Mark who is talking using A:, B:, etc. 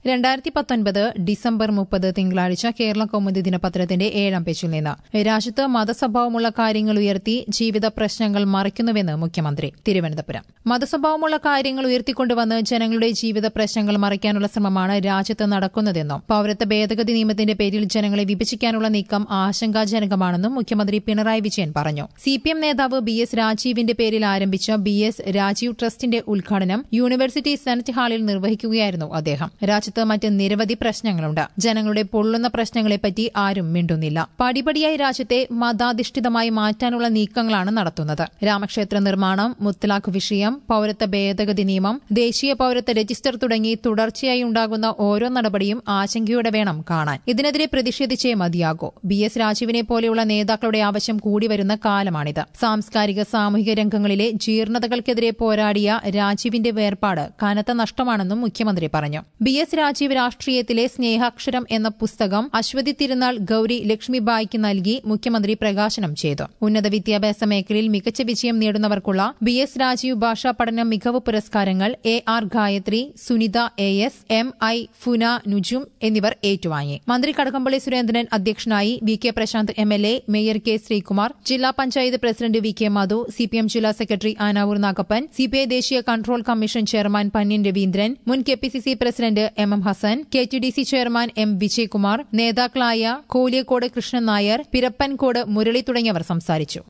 A: രണ്ടായിരത്തി പത്തൊൻപത് ഡിസംബർ മുപ്പത് തിങ്കളാഴ്ച കേരള കൗമുദി ദിനപത്രത്തിന്റെ ഏഴാം പേജിൽ നിന്ന് രാജ്യത്ത് മതസ്വഭാവമുള്ള കാര്യങ്ങൾ ഉയർത്തി ജീവിത പ്രശ്നങ്ങൾ മറയ്ക്കുന്നുവെന്ന് മുഖ്യമന്ത്രി തിരുവനന്തപുരം മതസ്വഭാവമുള്ള കാര്യങ്ങൾ ഉയർത്തിക്കൊണ്ടുവന്ന് ജനങ്ങളുടെ ജീവിത പ്രശ്നങ്ങൾ മറയ്ക്കാനുള്ള ശ്രമമാണ് രാജ്യത്ത് നടക്കുന്നതെന്നും പൌരത്വ ഭേദഗതി നിയമത്തിന്റെ പേരിൽ ജനങ്ങളെ വിഭജിക്കാനുള്ള നീക്കം ആശങ്കാജനകമാണെന്നും മുഖ്യമന്ത്രി പിണറായി വിജയൻ പറഞ്ഞു സിപിഎം നേതാവ് ബി എസ് രാജീവിന്റെ പേരിൽ ആരംഭിച്ച ബി എസ് രാജീവ് ട്രസ്റ്റിന്റെ ഉദ്ഘാടനം യൂണിവേഴ്സിറ്റി സെനറ്റ് ഹാളിൽ നിർവഹിക്കുകയായിരുന്നു അദ്ദേഹം രാജ്യത്ത് മറ്റ് നിരവധി പ്രശ്നങ്ങളുണ്ട് ജനങ്ങളുടെ പൊള്ളുന്ന പ്രശ്നങ്ങളെപ്പറ്റി ആരും മിണ്ടുന്നില്ല പടിപടിയായി രാജ്യത്തെ മതാധിഷ്ഠിതമായി മാറ്റാനുള്ള നീക്കങ്ങളാണ് നടത്തുന്നത് രാമക്ഷേത്ര നിർമ്മാണം മുത്തലാഖ് വിഷയം പൌരത്വ ഭേദഗതി നിയമം ദേശീയ പൌരത്വ രജിസ്റ്റർ തുടങ്ങി തുടർച്ചയായി ഉണ്ടാകുന്ന ഓരോ നടപടിയും ആശങ്കയോടെ വേണം കാണാൻ ഇതിനെതിരെ പ്രതിഷേധിച്ചേ മതിയാകൂ ബി എസ് രാജീവിനെ പോലെയുള്ള നേതാക്കളുടെ ആവശ്യം കൂടി വരുന്ന കാലമാണിത് സാംസ്കാരിക സാമൂഹിക രംഗങ്ങളിലെ ജീർണതകൾക്കെതിരെ പോരാടിയ രാജീവിന്റെ വേർപാട് കനത്ത നഷ്ടമാണെന്നും മുഖ്യമന്ത്രി പറഞ്ഞു ബി എസ് രാജീവ് രാഷ്ട്രീയത്തിലെ സ്നേഹാക്ഷരം എന്ന പുസ്തകം അശ്വതി തിരുനാൾ ഗൌരി ലക്ഷ്മിബായിക്ക് നൽകി മുഖ്യമന്ത്രി പ്രകാശനം ചെയ്തു ഉന്നത വിദ്യാഭ്യാസ മേഖലയിൽ മികച്ച വിജയം നേടുന്നവർക്കുള്ള ബി എസ് രാജീവ് ഭാഷാ പഠന മികവ് പുരസ്കാരങ്ങൾ A R Gayathri Sunitha A S M I Funa Nujum എന്നിവർ ഏറ്റുവാങ്ങി മന്ത്രി കടകംപള്ളി സുരേന്ദ്രൻ അധ്യക്ഷനായി V K Prasanth M L A mayor K Sreekumar ജില്ലാ panchayat president V K Madhu CPM ജില്ലാ സെക്രട്ടറി ആനാവൂർ നാഗപ്പൻ സിപിഐ ദേശീയ control commission chairman Pannian Raveendran മുൻ K P C C president M M Hassan K T D C chairman M Vijayakumar നേതാക്കളായ കോലിയക്കോട് കൃഷ്ണൻ നായർ പിരപ്പൻകോട് മുരളി തുടങ്ങിയവർ സംസാരിച്ചു